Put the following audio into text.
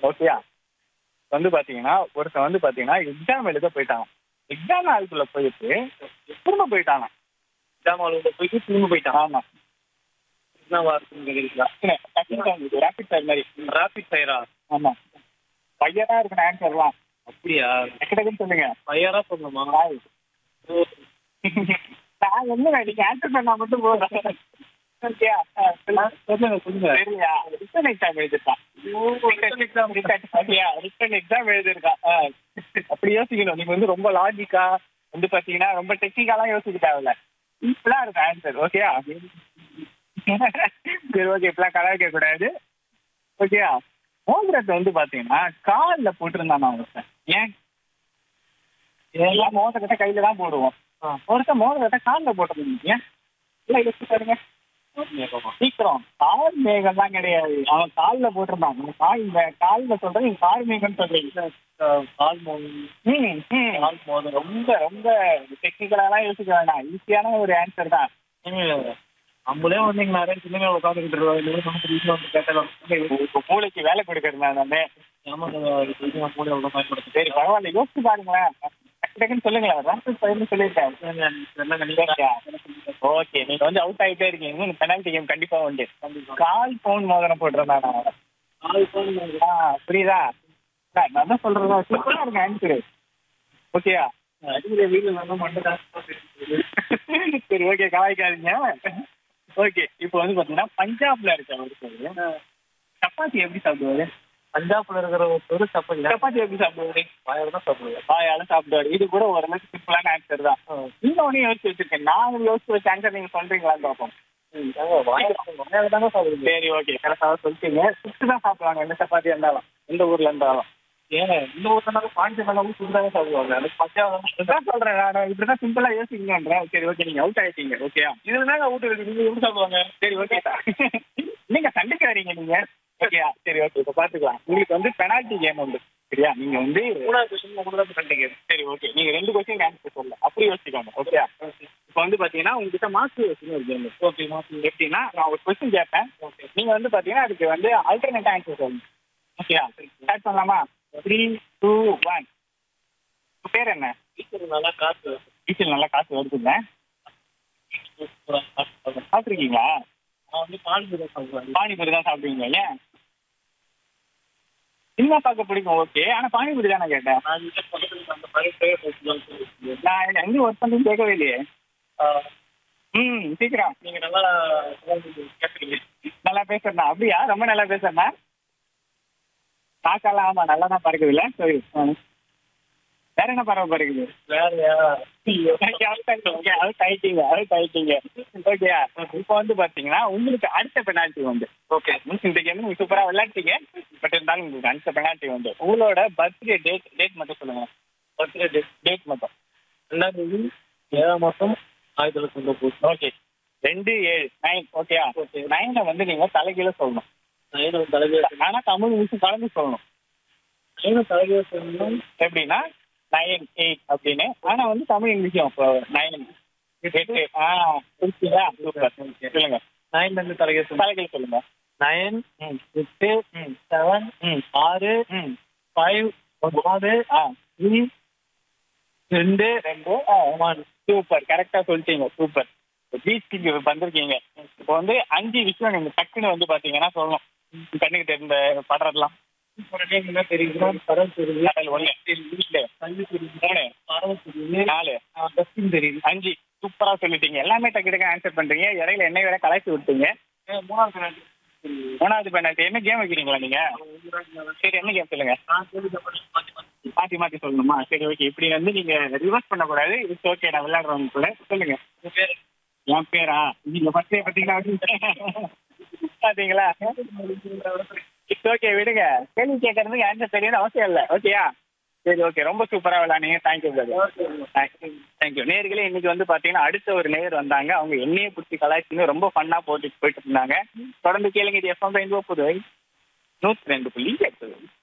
ஓகேயா வந்து பாத்தீங்கன்னா ஒருத்தன் வந்து பாத்தீங்கன்னா எக்ஸாம் எழுத போயிட்டான் எக்ஸாம் ஹாலுக்குள்ள போயிட்டு திரும்ப போயிட்டானா எக்ஸாம் ஹாலுக்குள்ள போயிட்டு திரும்ப போயிட்டான் ஆமா என்னவா இருக்குன்னு கேக்குறீங்களா ரேபிட் ஃபயர் மாதிரி ராபிட் ஃபயரா ஆமா பையனா இருக்கணும் ஆன்சர்லாம் அப்படியா டக்குன்னு சொல்லுங்க ஃபயரா சொல்லணுமா Five. நான் என்ன நீங்க ஆன்சர் பண்ணா மட்டும் போதும் ஓகேயா சொல்லுங்க சொல்லுங்க சரியா ரிட்டன் எக்ஸாம் எழுதிருக்கான் ரிட்டன் எக்ஸாம் எழுதிருக்கான் ஆ. அப்படி யோசிக்கணும் நீங்க வந்து ரொம்ப லாஜிக்கா வந்து பாத்தீங்கன்னா ரொம்ப டெக்னிக்கலா யோசிக்க தேவையில்ல சிம்பிளா இருக்கும் ஆன்சர் ஓகேயா சரி ஓகே இப்பெல்லாம் கலாய்க்க கூடாது ஓகேயா மோதிரத்தை வந்து பாத்தீங்கன்னா கால்ல போட்டிருந்தான் ஒருத்தன் ஏன் எல்லாம் மோதிரத்தை கையில தான் போடுவோம் ஒருத்தன் மோதிரத்தை கால்ல போட்டிருந்தீங்க ஏன் இல்ல யோசிச்சு பாருங்க சீக்கிரம் கால் மேகம் தான் கிடையாது அவன் கால்ல போட்டிருந்தான் உங்க கால் மே- கால்ல சொல்றது நீங்க கால் மேகம்னு சொல்றீங்க கால் மோதி ம், ம். கால் மோதிரம் ரொம்ப ரொம்ப டெக்னிக்கலாலாம் யோசிக்க வேண்டாம் ஈஸியான ஒரு ஆன்சர் தான் நம்மளே வந்து இங்க நிறைய சின்ன உட்காந்துக்கிட்டு இருக்கோம் நமக்கு வீட்டுல வந்து கேட்டலாம் இப்போ மூளைக்கு வேலை கொடுக்கறது நானே ஏமாந்த மூளை அவ்வளோ பயன்படுத்து சரி பரவாயில்ல யோசிச்சு பாருங்களேன் டக்கு டக்குன்னு சொல்லுங்களேன் ரேபிட் ஃபயர்னு சொல்லியிருக்கேன் ஓகே நீங்க வந்து அவுட் ஆகிட்டே இருக்கீங்க இன்னும் பெனால்டி கேம் கண்டிப்பா உண்டு கால் போன் மோதிரம் போட்டிருந்தான் நான் ஆ புரியுதா நான் நான் தான் சொல்றேன் சூப்பரா இருக்கு ஆன்சரு ஓகேயா அடிக்கிற வீட்டுல வந்து மட்டும் சரி ஓகே கலாய்க்காதீங்க ஓகே இப்போ வந்து பாத்தீங்கன்னா பஞ்சாப்ல இருக்க ஒருத்தர் சப்பாத்தி எப்படி சாப்பிடுவாரு பஞ்சாப்ல இருக்கிற ஒரு சப்பல் சப்பாத்தி எப்படி சாப்பிடுவாரு வாயில தான் சாப்பிடுவேன் வாயால சாப்பிடுவாரு இது கூட ஓரளவுக்கு சிம்பிளான ஆன்சர் தான் நீங்க ஒன்னும் யோசிச்சு வச்சிருக்கேன் நான் யோசிச்சு வச்ச ஆன்சர் நீங்க சொல்றீங்களான்னு பார்ப்போம் வாயில தானே சாப்பிடுவேன் சரி ஓகே கரெக்டாக சொல்லிட்டீங்க சுட்டு தான் சாப்பிடுவாங்க எந்த சப்பாத்தி இருந்தாலும் எந்த ஊர்ல இருந்தாலும் ஏன் இந்த ஊர்ல பாண்டி மேலும் சுடுதாங்க சாப்பிடுவாங்க எனக்கு பஞ்சாப் இதுதான் சொல்றேன் நான் இப்படிதான் சிம்பிளா யோசிக்கணுன்றேன் சரி ஓகே நீங்க அவுட் ஆயிட்டீங்க ஓகேயா இதுல தாங்க அவுட் இருக்கு நீங்க எப்படி சாப்பிடுவாங்க சரி ஓகே நீங்க சண்டைக்கு வரீங்க நீங்க ஓகேயா சரி ஓகே இப்போ பாத்துக்கலாம் உங்களுக்கு வந்து பெனால்டி கேம் உண்டு சரியா நீங்க வந்து மூணாவது கொஸ்டின் கூட தான் கண்டிங்க சரி ஓகே நீங்க ரெண்டு கொஸ்டின் ஆன்சர் சொல்லல அப்படி யோசிக்கோங்க ஓகேயா இப்போ வந்து பாத்தீங்கன்னா உங்ககிட்ட மார்க்ஸ் வச்சுன்னு ஒரு கேம் ஓகே மாசம் எப்படின்னா நான் ஒரு கொஸ்டின் கேட்பேன் நீங்க வந்து பாத்தீங்கன்னா அதுக்கு வந்து ஆல்டர்னேட் ஆன்சர் சொல்லணும் ஓகேயா ஸ்டார்ட் பண்ணலாமா த்ரீ டூ ஒன் பேர் என்ன டீச்சர் நல்லா காசு டீச்சர் நல்லா காசு வருதுங்க சாப்பிட்ருக்கீங்களா நான் வந்து பால் சாப்பிடுவேன் பானிபூரி தான் சாப்பிடுவீங்க ஏன் சினிமா பார்க்க பிடிக்கும் ஓகே ஆனா பானிபூரி தான் நான் கேட்டேன் நான் இந்த பக்கத்துல அந்த மாதிரி பேர் நான் எங்கேயும் ஒர்க் பண்ணி கேட்கவே இல்லையே ம் சீக்கிரம் நீங்க நல்லா கேட்குறீங்க நல்லா பேசுறேன் அப்படியா ரொம்ப நல்லா பேசுறேன்னா காக்காலாம் ஆமா நல்லா தான் பறக்குது இல்ல சரி ஆ. வேற என்ன பறவை பறக்குது வேறையா அவுட் ஆயிட்டீங்க அவுட் ஆயிட்டீங்க ஓகேயா இப்போ வந்து பாத்தீங்கன்னா உங்களுக்கு அடுத்த பெனால்ட்டி வந்து ஓகே இந்த கேம் நீங்க சூப்பரா விளையாட்டீங்க பட் இருந்தாலும் உங்களுக்கு அடுத்த பெனால்ட்டி வந்து உங்களோட பர்த்டே டேட் டேட் மட்டும் சொல்லுங்க பர்த்டே டேட் டேட் மட்டும் ரெண்டாம் தேதி ஏழாம் மாசம் ஆயிரத்தி தொள்ளாயிரத்தி தொண்ணூறு ஓகே ரெண்டு ஏழு நைன் ஓகேயா நைனை வந்து நீங்க தலைகீழ சொல்லணும் நைனும் தலைவர் ஆனா தமிழ் இங்கிலீஷ் கலந்து சொல்லணும் நைனும் தலைவர் சொல்லணும் எப்படின்னா நைன் எயிட் அப்படின்னு ஆனா வந்து தமிழ் இங்கிலீஷும் இப்போ நைன் எட்டு ஆ புரிச்சுங்களா சூப்பர் சொல்லுங்க நைன்ல இருந்து தலைவர் சொல்லணும் தலைகீழ சொல்லுங்க நைன் ம் எட்டு ம் செவன் ம் ஆறு ம் ஃபைவ் நாலு ஆ த்ரீ ரெண்டு ரெண்டு ஒன் சூப்பர் கரெக்டா சொல்லிட்டீங்க சூப்பர் பீச்சுக்கு இங்க வந்திருக்கீங்க இப்போ வந்து அஞ்சு விஷயம் நீங்க டக்குன்னு வந்து பாத்தீங்கன்னா சொல்லணும் கண்ணுக்கு தெரிந்த படுறதெல்லாம் உடனே என்ன தெரியுதுன்னா கடல் தெரியுது கடல் ஒண்ணு வீட்டுல தண்ணி தெரியுது மூணு பறவை தெரியுது நாலு டஸ்டின் தெரியுது அஞ்சு சூப்பரா சொல்லிட்டீங்க எல்லாமே டக்கு டக்கு ஆன்சர் பண்றீங்க இடையில என்னை வேற கலாய்ச்சி விட்டீங்க ஏ, மூணாவது penalty தெரியுது. மூணாவது பெனால்ட்டி என்ன கேம் வைக்கிறீங்களா நீங்க சரி என்ன கேம் சொல்லுங்க நான் கேள்விப்பட்டது மாத்தி மாத்தி. மாத்தி மாத்தி சொல்லணுமா சரி ஓகே இப்படி வந்து நீங்க ரிவர்ஸ் பண்ணக்கூடாது இட்ஸ் ஓகே நான் விளையாடுறவங்க கூட சொல்லுங்க உங்க பேரு? என் பேரா நீங்க ஃபர்ஸ்டே பார்த்தீங்களா பாத்தீங்களா இட்ஸ் ஓகே விடுங்க கேள்வி கேட்கறதுக்கு ஆன்சர் தெரியணும் அவசியம் இல்லை ஓகேயா சரி ஓகே ரொம்ப சூப்பரா விளையாடுங்க தேங்க்யூ பிரதர் தேங்க்யூ நேர்களே இன்னைக்கு வந்து பாத்தீங்கன்னா அடுத்த ஒரு நேர் வந்தாங்க அவங்க என்னையே பிடிச்சி கலாய்ச்சின்னு ரொம்ப ஃபன்னா போட்டு போயிட்டு இருந்தாங்க தொடர்ந்து கேளுங்க இது எஃப்எம் ரெண்டு புதுவை நூற்றி ரெண்டு புள்ளி எட்டு